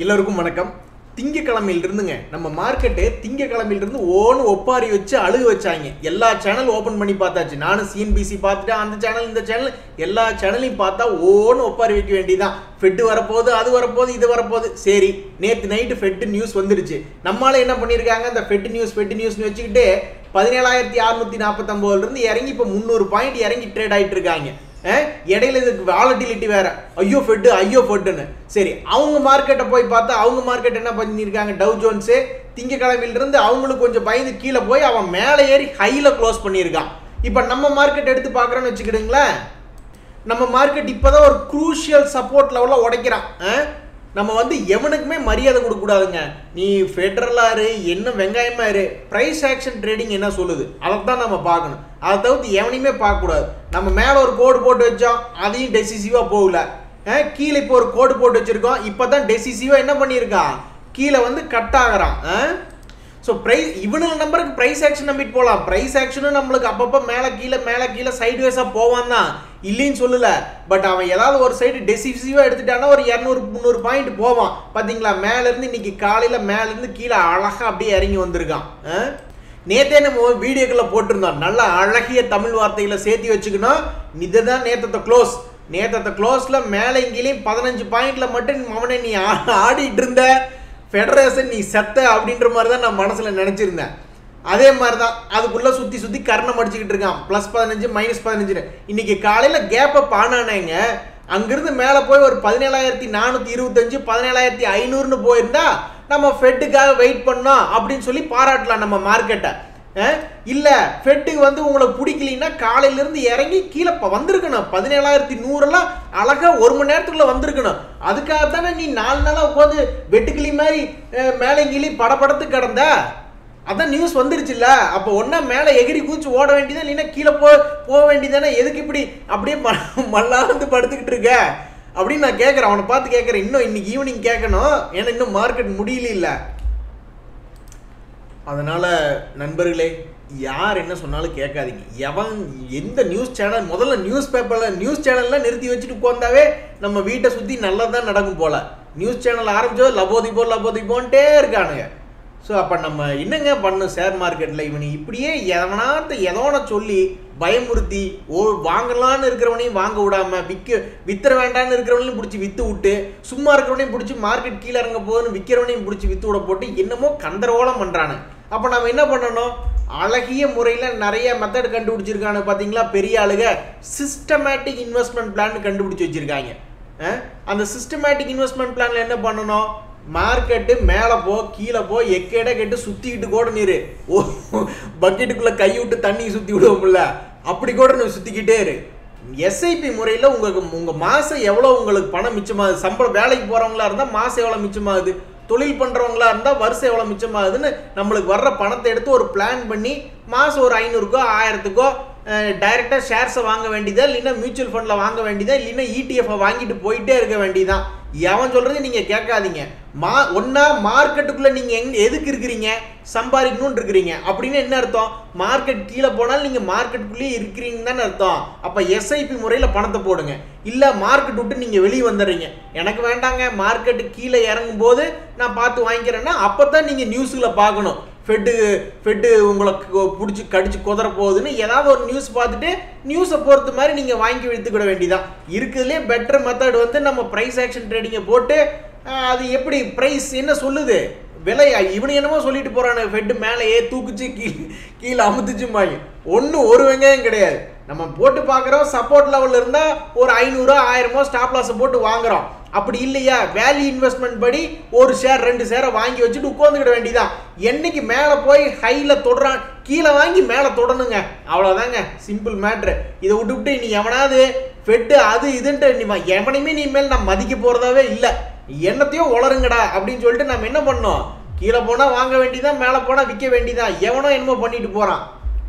எல்லோருக்கும் வணக்கம் திங்கக்கிழமையில இருந்துங்க நம்ம மார்க்கெட்டு திங்கக்கிழமையில இருந்து ஓன்னு ஒப்பாரி வச்சு அழுக வச்சாங்க எல்லா சேனல் ஓபன் பண்ணி பார்த்தாச்சு நானும் சிஎன்பிசி பார்த்துட்டேன் அந்த சேனல் இந்த சேனல் எல்லா சேனலையும் பார்த்தா ஓன்னு ஒப்பாரி வைக்க வேண்டியதான் ஃபெட்டு வரப்போகுது அது வரப்போகுது இது வரப்போகுது சரி நேற்று நைட்டு ஃபெட்டு நியூஸ் வந்துருச்சு நம்மளால என்ன பண்ணியிருக்காங்க அந்த ஃபெட்டு நியூஸ் ஃபெட்டு நியூஸ்னு வச்சுக்கிட்டு பதினேழாயிரத்தி அறுநூத்தி நாற்பத்தொம்போதுல இருந்து இறங்கி இப்போ முந்நூறு பாயிண்ட் இறங்கி ட்ரேட் ஆயிட்டு இருக்காங்க அஹ் இடையில இதுக்கு வாலட்டிலிட்டி வேற ஐயோ ஃபெட்டு ஐயோ ஃபெட்டுன்னு சரி அவங்க மார்க்கெட்டை போய் பார்த்தா அவங்க மார்க்கெட் என்ன பண்ணியிருக்காங்க டவ் ஜோன்ஸு திங்கக்கிழமையில இருந்து அவங்களுக்கு கொஞ்சம் பயந்து கீழே போய் அவன் மேலே ஏறி ஹையில் க்ளோஸ் பண்ணியிருக்கான் இப்போ நம்ம மார்க்கெட் எடுத்து பார்க்குறோன்னு வச்சுக்கிடுங்களேன் நம்ம மார்க்கெட் இப்போதான் ஒரு குரூஷியல் சப்போர்ட் லெவலில் உடைக்கிறான் அஹ்? நம்ம வந்து எவனுக்குமே மரியாதை கொடுக்கக்கூடாதுங்க நீ ஃபெடரலாக இரு என்ன வெங்காயமா இரு ப்ரைஸ் ஆக்ஷன் ட்ரேடிங் என்ன சொல்லுது அதை தான் நம்ம பார்க்கணும் அதை தவிர்த்து எவனையுமே பார்க்கக்கூடாது நம்ம மேலே ஒரு கோடு போட்டு வச்சோம் அதையும் டெசிசிவாக போகல அஹ்? கீழே இப்போ ஒரு கோடு போட்டு வச்சிருக்கோம் இப்போ தான் டெசிசிவாக என்ன பண்ணியிருக்கான் கீழே வந்து கட் ஆகுறான் அஹ்? ஸோ ப்ரைஸ் இவனுங்க நம்பருக்கு ப்ரைஸ் ஆக்ஷன் நம்பிட்டு போகலாம் ப்ரைஸ் ஆக்ஷனும் நம்மளுக்கு அப்பப்போ மேலே கீழே மேலே கீழே சைட்வேஸாக போவான் தான் இல்லைன்னு சொல்லல பட் அவன் ஏதாவது ஒரு சைடு டெசிசிவாக எடுத்துட்டானா ஒரு இரநூறு முந்நூறு பாயிண்ட் போவான் பார்த்தீங்களா மேலேருந்து இன்னைக்கு காலையில் மேலேருந்து கீழே அழகாக அப்படியே இறங்கி வந்திருக்கான் ஆ? நேத்தே நம்ம வீடியோக்குள்ள போட்டிருந்தோம் நல்ல அழகிய தமிழ் வார்த்தைகளை சேர்த்து வச்சுக்கணும் இதுதான் நேத்தத்தை க்ளோஸ் நேத்தத்தை க்ளோஸில் மேலே இங்கேயும் பதினஞ்சு பாயிண்ட்ல மட்டும் அவனை நீ ஆ- ஆடிட்டு இருந்த ஃபெடரேஷன் நீ செத்த அப்படின்ற மாதிரி தான் நான் மனசில் நினச்சிருந்தேன் அதே மாதிரி தான் அதுக்குள்ளே சுற்றி சுற்றி கர்ணம் அடிச்சுக்கிட்டு இருக்கான் ப்ளஸ் பதினஞ்சு மைனஸ் பதினஞ்சுன்னு இன்னைக்கு காலையில் கேப்பை பானானேங்க அங்கிருந்து மேலே போய் ஒரு பதினேழாயிரத்தி நானூற்றி இருபத்தஞ்சு பதினேழாயிரத்தி ஐநூறுன்னு போயிருந்தா நம்ம ஃபெட்டுக்காக வெயிட் பண்ணோம் அப்படின்னு சொல்லி பாராட்டலாம் நம்ம மார்க்கெட்டை இல்ல ஃபெட்டுக்கு வந்து உங்களுக்கு பிடிக்கலைன்னா காலையில இருந்து இறங்கி கீழே இப்போ வந்திருக்கணும் பதினேழாயிரத்தி நூறெல்லாம் அழகா ஒரு மணி நேரத்துக்குள்ள வந்திருக்கணும் அதுக்காக தானே நீ நாலு நாளா உட்காந்து வெட்டுக்கிளி மாதிரி அஹ், மேலே கிளி படபடத்து கிடந்த அதான் நியூஸ் வந்துருச்சுல்ல அப்போ ஒன்றா மேலே எகிரி குதிச்சு ஓட வேண்டியதா இல்லைன்னா கீழே போ போக வேண்டியதானே எதுக்கு இப்படி அப்படியே ம- மல்லாந்து படுத்துக்கிட்டு இருக்க அப்படின்னு நான் கேட்குறேன் அவனை பார்த்து கேட்குறேன் இன்னும் இன்னைக்கு ஈவினிங் கேட்கணும் ஏன்னா இன்னும் மார்க்கெட் முடியல இல்லை அதனால நண்பர்களே யார் என்ன சொன்னாலும் கேட்காதீங்க எவன் எந்த நியூஸ் சேனல் முதல்ல நியூஸ் பேப்பரில் நியூஸ் சேனல்லாம் நிறுத்தி வச்சுட்டு உட்காந்தாவே நம்ம வீட்டை சுற்றி நல்லதான் நடக்கும் போல நியூஸ் சேனல் ஆரம்பிச்சோ லபோதிப்போ லபோதிப்போன்ட்டே இருக்கானுங்க ஸோ அப்போ நம்ம என்னங்க பண்ணும் ஷேர் மார்க்கெட்டில் இவனி இப்படியே எவனாத்த எதோன சொல்லி பயமுறுத்தி ஓ வாங்கலான்னு இருக்கிறவனையும் வாங்க விடாம விற்க வித்துற வேண்டாம்னு இருக்கிறவனையும் பிடிச்சி வித்து விட்டு சும்மா இருக்கிறவனையும் பிடிச்சி மார்க்கெட் கீழே இறங்க போகுதுன்னு விற்கிறவனையும் பிடிச்சி வித்து விட போட்டு என்னமோ கந்தரவோலம் பண்ணுறானு அப்போ நம்ம என்ன பண்ணணும் அழகிய முறையில் நிறைய மெத்தட் கண்டுபிடிச்சிருக்கானு பார்த்தீங்களா பெரிய ஆளுக சிஸ்டமேட்டிக் இன்வெஸ்ட்மெண்ட் பிளான் கண்டுபிடிச்சி வச்சிருக்காங்க அஹ், அந்த சிஸ்டமேட்டிக் இன்வெஸ்ட்மெண்ட் பிளான்ல என்ன பண்ணணும் மார்க்கெட்டு மேலே போ கீழே போ எக்கேட கெட்டு சுற்றிக்கிட்டு கூட நீரு ஓ பக்கெட்டுக்குள்ளே கை விட்டு தண்ணி சுற்றி விடுவோம்ல அப்படி கூட நீ சுற்றிக்கிட்டே இரு எஸ்ஐபி முறையில் உங்களுக்கு உங்கள் மாதம் எவ்வளோ உங்களுக்கு பணம் மிச்சமாகுது சம்பளம் வேலைக்கு போகிறவங்களா இருந்தால் மாதம் எவ்வளோ மிச்சமாகுது தொழில் பண்ணுறவங்களா இருந்தால் வருஷம் எவ்வளோ மிச்சமாகுதுன்னு நம்மளுக்கு வர்ற பணத்தை எடுத்து ஒரு பிளான் பண்ணி மாதம் ஒரு ஐநூறுக்கோ ஆயிரத்துக்கோ டைரெக்டாக ஷேர்ஸை வாங்க வேண்டியதா இல்லைன்னா மியூச்சுவல் ஃபண்டில் வாங்க வேண்டியதா இல்லைன்னா இடிஎஃப்ஐ வாங்கிட்டு போயிட்டே இருக்க வேண்டியதான் எவன் சொல்கிறது நீங்கள் கேட்காதீங்க மா ஒன்றா மார்க்கெட்டுக்குள்ளே நீங்கள் எங்க எதுக்கு இருக்கிறீங்க சம்பாதிக்கணும்னு இருக்கிறீங்க அப்படின்னு என்ன அர்த்தம் மார்க்கெட் கீழே போனாலும் நீங்கள் மார்க்கெட்டுக்குள்ளேயே இருக்கிறீங்கன்னு தானே அர்த்தம் அப்போ எஸ்ஐபி முறையில் பணத்தை போடுங்க இல்லை மார்க்கெட் விட்டு நீங்கள் வெளியே வந்துடுறீங்க எனக்கு வேண்டாங்க மார்க்கெட்டு கீழே இறங்கும் போது நான் பார்த்து வாங்கிக்கிறேன்னா அப்போ தான் நீங்கள் நியூஸில் பார்க்கணும் ஃபெட்டு ஃபெட்டு உங்களுக்கு பிடிச்சி கடிச்சு குதற போகுதுன்னு ஏதாவது ஒரு நியூஸ் பார்த்துட்டு நியூஸை பொறுத்த மாதிரி நீங்கள் வாங்கி வித்துக்கிட வேண்டியதான் இருக்கிறதுலே பெட்டர் மெத்தட் வந்து நம்ம ப்ரைஸ் ஆக்ஷன் ட்ரேடிங்கை போட்டு அஹ், அது எப்படி ப்ரைஸ் என்ன சொல்லுது விலை இவனு என்னமோ சொல்லிட்டு போறானு ஃபெட்டு மேலே ஏ தூக்குச்சு கீழே கீழே அமுத்துச்சுமாங்க ஒன்றும் ஒரு வெங்காயம் கிடையாது நம்ம போட்டு பார்க்குறோம் சப்போர்ட் லெவலில் இருந்தால் ஒரு ஐநூறோ ஆயிரமோ ஸ்டாப் லாஸை போட்டு வாங்குறோம் அப்படி இல்லையா வேல்யூ இன்வெஸ்ட்மெண்ட் படி ஒரு ஷேர் ரெண்டு ஷேரை வாங்கி வச்சுட்டு உட்காந்துக்கிட வேண்டியதான் என்னைக்கு மேலே போய் ஹையில் தொடுறான் கீழே வாங்கி மேலே தொடணுங்க அவ்வளோதாங்க சிம்பிள் மேட்ரு இதை விட்டு விட்டு நீ எவனாவது ஃபெட்டு அது இதுன்ட்டு நீ வா- எவனையுமே நீ மேல் நான் மதிக்க போகிறதாவே இல்லை என்னத்தையும் உளருங்கடா அப்படின்னு சொல்லிட்டு நம்ம என்ன பண்ணோம் கீழே போனால் வாங்க வேண்டியதான் மேலே போனால் விற்க வேண்டியதான் எவனோ என்னமோ பண்ணிட்டு போகிறான்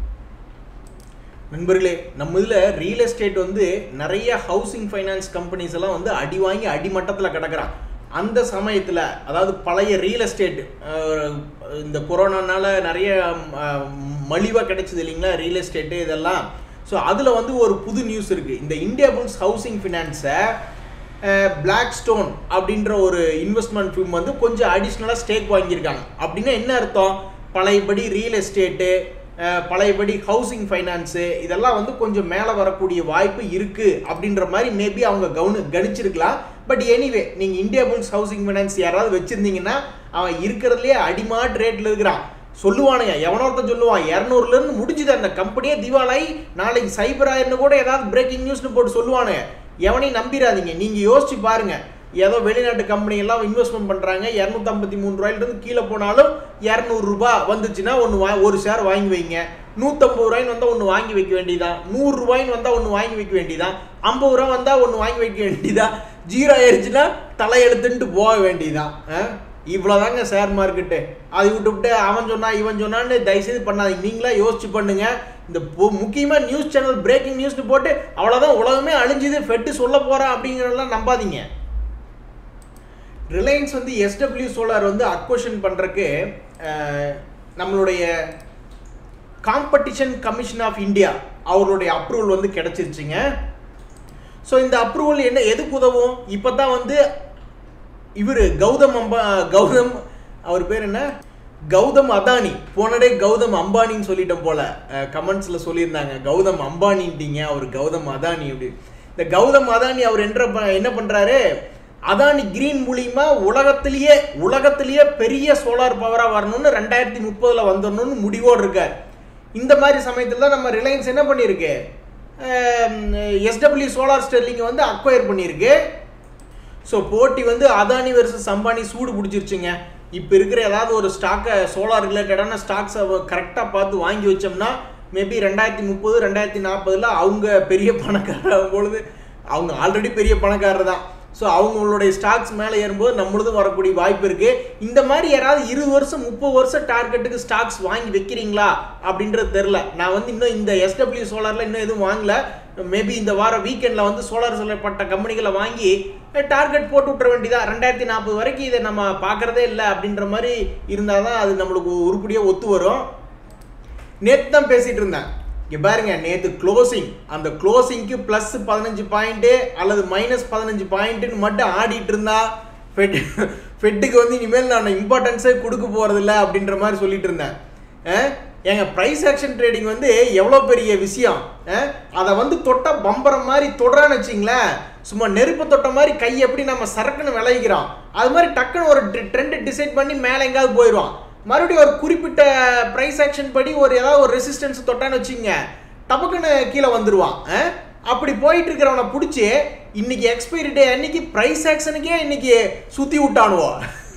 நண்பர்களே நம்ம இதில் ரியல் எஸ்டேட் வந்து நிறைய ஹவுசிங் ஃபைனான்ஸ் கம்பெனிஸ் எல்லாம் வந்து அடி வாங்கி அடிமட்டத்தில் கிடக்குறான் அந்த சமயத்தில் அதாவது பழைய ரியல் எஸ்டேட் இந்த கொரோனானால நிறைய மலிவாக கிடைச்சது இல்லைங்களா ரியல் எஸ்டேட்டு இதெல்லாம் ஸோ அதில் வந்து ஒரு புது நியூஸ் இருக்குது இந்த இந்தியா புல்ஸ் ஹவுசிங் ஃபினான்ஸை பிளாக் ஸ்டோன் அப்படின்ற ஒரு இன்வெஸ்ட்மெண்ட் ஃபிம் வந்து கொஞ்சம் அடிஷ்னலாக ஸ்டேக் வாங்கியிருக்காங்க அப்படின்னா என்ன அர்த்தம் பழையபடி ரியல் எஸ்டேட்டு பழையபடி ஹவுசிங் ஃபைனான்ஸு இதெல்லாம் வந்து கொஞ்சம் மேலே வரக்கூடிய வாய்ப்பு இருக்குது அப்படின்ற மாதிரி மேபி அவங்க கவனி கணிச்சிருக்கலாம் பட் எனிவே நீங்கள் இந்தியா புல்ஸ் ஹவுசிங் ஃபைனான்ஸ் யாராவது வச்சுருந்தீங்கன்னா அவன் இருக்கிறதுலே அடிமாட் ரேட்டில் இருக்கிறான் சொல்லுவானுங்க எவனோ ஒருத்தன் சொல்லுவான் இரநூறுலேருந்து முடிஞ்சுது அந்த கம்பெனியே திவாலாகி நாளைக்கு சைபர் ஆயிருந்து கூட ஏதாவது பிரேக்கிங் நியூஸ்னு போட்டு சொல்லுவானுங்க எவனையும் நம்பிடாதீங்க நீங்கள் யோசிச்சு பாருங்க ஏதோ வெளிநாட்டு கம்பெனி எல்லாம் இன்வெஸ்ட்மெண்ட் பண்ணுறாங்க இரநூத்தம்பத்தி மூணு ரூபாயிலிருந்து கீழே போனாலும் இரநூறுபா வந்துச்சுன்னா ஒன்று வா ஒரு ஷேர் வாங்கி வைங்க நூற்றம்பது ரூபாய்னு வந்தால் ஒன்று வாங்கி வைக்க வேண்டியதான் நூறுரூவாயின்னு வந்தால் ஒன்று வாங்கி வைக்க வேண்டியதான் ஐம்பது ரூபா வந்தால் ஒன்று வாங்கி வைக்க வேண்டியதான் ஜீரோ ஆயிடுச்சுன்னா தலையெழுத்துன்ட்டு போக வேண்டியதான் இவ்வளோதாங்க ஷேர் மார்க்கெட்டு அதை விட்டு விட்டு அவன் சொன்னா இவன் சொன்னான்னு தயவுசெய்து பண்ணாதீங்க நீங்களா யோசிச்சு பண்ணுங்க இந்த முக்கியமாக நியூஸ் சேனல் பிரேக்கிங் நியூஸ்னு போட்டு அவ்வளோதான் உலகமே அழிஞ்சுது ஃபெட்டு சொல்ல போகிறான் அப்படிங்கிறதெல்லாம் நம்பாதீங்க ரிலையன்ஸ் வந்து எஸ்டபிள்யூ சோலார் வந்து அக்வஷன் பண்ணுறக்கு நம்மளுடைய காம்படிஷன் கமிஷன் ஆஃப் இந்தியா அவருடைய அப்ரூவல் வந்து கிடச்சிருச்சுங்க ஸோ இந்த அப்ரூவல் என்ன எதுக்கு உதவும் இப்போ தான் வந்து இவர் கௌதம் அம்பா கௌதம் அவர் பேர் என்ன கௌதம் அதானி போனடே கௌதம் அம்பானின்னு சொல்லிட்டோம் போல கமெண்ட்ஸில் சொல்லியிருந்தாங்க கௌதம் அம்பானின்ட்டீங்க அவர் கௌதம் அதானி அப்படி இந்த கௌதம் அதானி அவர் என்ற என்ன பண்ணுறாரு அதானி கிரீன் மூலியமா உலகத்திலேயே உலகத்திலேயே பெரிய சோலார் பவராக வரணும்னு ரெண்டாயிரத்தி முப்பதில் வந்துடணும்னு முடிவோடு இருக்கார் இந்த மாதிரி சமயத்தில் தான் நம்ம ரிலையன்ஸ் என்ன பண்ணியிருக்கு எஸ்டபிள்யூ சோலார் ஸ்டெர்லிங்கை வந்து அக்வயர் பண்ணியிருக்கு ஸோ போட்டி வந்து அதானி வெர்சஸ் அம்பானி சூடு பிடிச்சிருச்சுங்க இப்போ இருக்கிற ஏதாவது ஒரு ஸ்டாக்கை சோலார் ரிலேட்டடான ஸ்டாக்ஸை கரெக்டாக பார்த்து வாங்கி வச்சோம்னா மேபி ரெண்டாயிரத்தி முப்பது ரெண்டாயிரத்தி நாற்பதில் அவங்க பெரிய பணக்காரர் பொழுது அவங்க ஆல்ரெடி பெரிய பணக்காரர் தான் ஸோ அவங்களுடைய ஸ்டாக்ஸ் மேலே ஏறும்போது நம்மளதும் வரக்கூடிய வாய்ப்பு இருக்குது இந்த மாதிரி யாராவது இருபது வருஷம் முப்பது வருஷம் டார்கெட்டுக்கு ஸ்டாக்ஸ் வாங்கி வைக்கிறீங்களா அப்படின்றது தெரில நான் வந்து இன்னும் இந்த எஸ்டபிள்யூ சோலாரில் இன்னும் எதுவும் வாங்கல மேபி இந்த வார வீக்கெண்டில் வந்து சோலார் சொல்லப்பட்ட கம்பெனிகளை வாங்கி டார்கெட் போட்டு விட்டுற வேண்டியதா ரெண்டாயிரத்தி நாற்பது வரைக்கும் இதை நம்ம பார்க்குறதே இல்லை அப்படின்ற மாதிரி இருந்தால் தான் அது நம்மளுக்கு உருப்படியாக ஒத்து வரும் நேற்று தான் பேசிகிட்டு இருந்தேன் இங்கே பாருங்க நேற்று க்ளோசிங் அந்த க்ளோசிங்க்கு ப்ளஸ் பதினஞ்சு பாயிண்ட்டு அல்லது மைனஸ் பதினஞ்சு பாயிண்ட்டுன்னு மட்டும் ஆடிட்டு இருந்தா ஃபெட் ஃபெட்டுக்கு வந்து இனிமேல் நான் இம்பார்ட்டன்ஸே கொடுக்க போகிறதில்ல அப்படின்ற மாதிரி சொல்லிட்டு இருந்தேன் ஏங்க ப்ரைஸ் ஆக்ஷன் ட்ரேடிங் வந்து எவ்வளோ பெரிய விஷயம் அதை வந்து தொட்டால் பம்பரம் மாதிரி தொடுறான்னு வச்சிங்களேன் சும்மா நெருப்பு தொட்ட மாதிரி கை எப்படி நம்ம சரக்குன்னு விளைவிக்கிறோம் அது மாதிரி டக்குன்னு ஒரு ட்ரெண்ட் டிசைட் பண்ணி மேலே எங்கேயாவது போயிடுவான் மறுபடியும் ஒரு குறிப்பிட்ட ப்ரைஸ் ஆக்ஷன் படி ஒரு ஏதாவது ஒரு ரெசிஸ்டன்ஸ் தொட்டான்னு வச்சுங்க டபக்குன்னு கீழே வந்துடுவான் அப்படி போயிட்டு இருக்கிறவனை பிடிச்சி இன்னைக்கு எக்ஸ்பைரி டே அன்னைக்கு ப்ரைஸ் ஆக்ஷனுக்கே இன்னைக்கு சுற்றி விட்டானுவோம்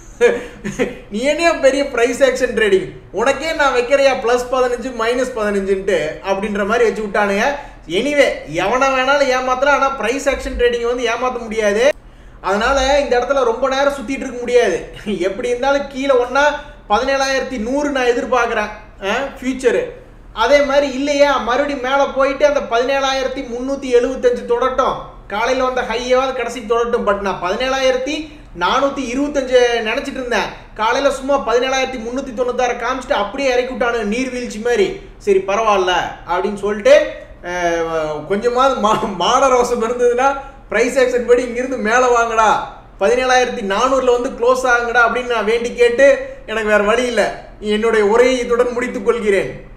நீ என்ன பெரிய ப்ரைஸ் ஆக்ஷன் ட்ரேடிங் உனக்கே நான் வைக்கிறையா ப்ளஸ் பதினஞ்சு மைனஸ் பதினஞ்சுன்ட்டு அப்படின்ற மாதிரி வச்சு விட்டானுங்க எனிவே எவனை வேணாலும் ஏமாத்தலாம் ஆனால் ப்ரைஸ் ஆக்ஷன் ட்ரேடிங் வந்து ஏமாற்ற முடியாது அதனால இந்த இடத்துல ரொம்ப நேரம் சுற்றிட்டு இருக்க முடியாது எப்படி இருந்தாலும் கீழே ஒன்றா பதினேழாயிரத்தி நூறு நான் எதிர்பார்க்குறேன் ஃபியூச்சரு அதே மாதிரி இல்லையா மறுபடியும் மேலே போயிட்டு அந்த பதினேழாயிரத்தி முந்நூற்றி எழுபத்தஞ்சு தொடட்டும் காலையில் வந்த ஹையாவது கடைசிக்கு தொடட்டும் பட் நான் பதினேழாயிரத்தி நானூற்றி இருபத்தஞ்சு நினச்சிட்டு இருந்தேன் காலையில் சும்மா பதினேழாயிரத்தி முந்நூற்றி தொண்ணூத்தாறு காமிச்சிட்டு அப்படியே இறக்கி விட்டானு நீர்வீழ்ச்சி மாதிரி சரி பரவாயில்ல அப்படின்னு சொல்லிட்டு கொஞ்சமாவது மா மாடரோசம் இருந்ததுன்னா ப்ரைஸ் ஆக்ஷன் படி இங்கிருந்து மேலே வாங்கடா பதினேழாயிரத்தி நானூறில் வந்து க்ளோஸ் ஆகுங்கடா அப்படின்னு நான் வேண்டி கேட்டு எனக்கு வேறு வழி இல்லை என்னுடைய உரையை இத்துடன் முடித்துக் கொள்கிறேன்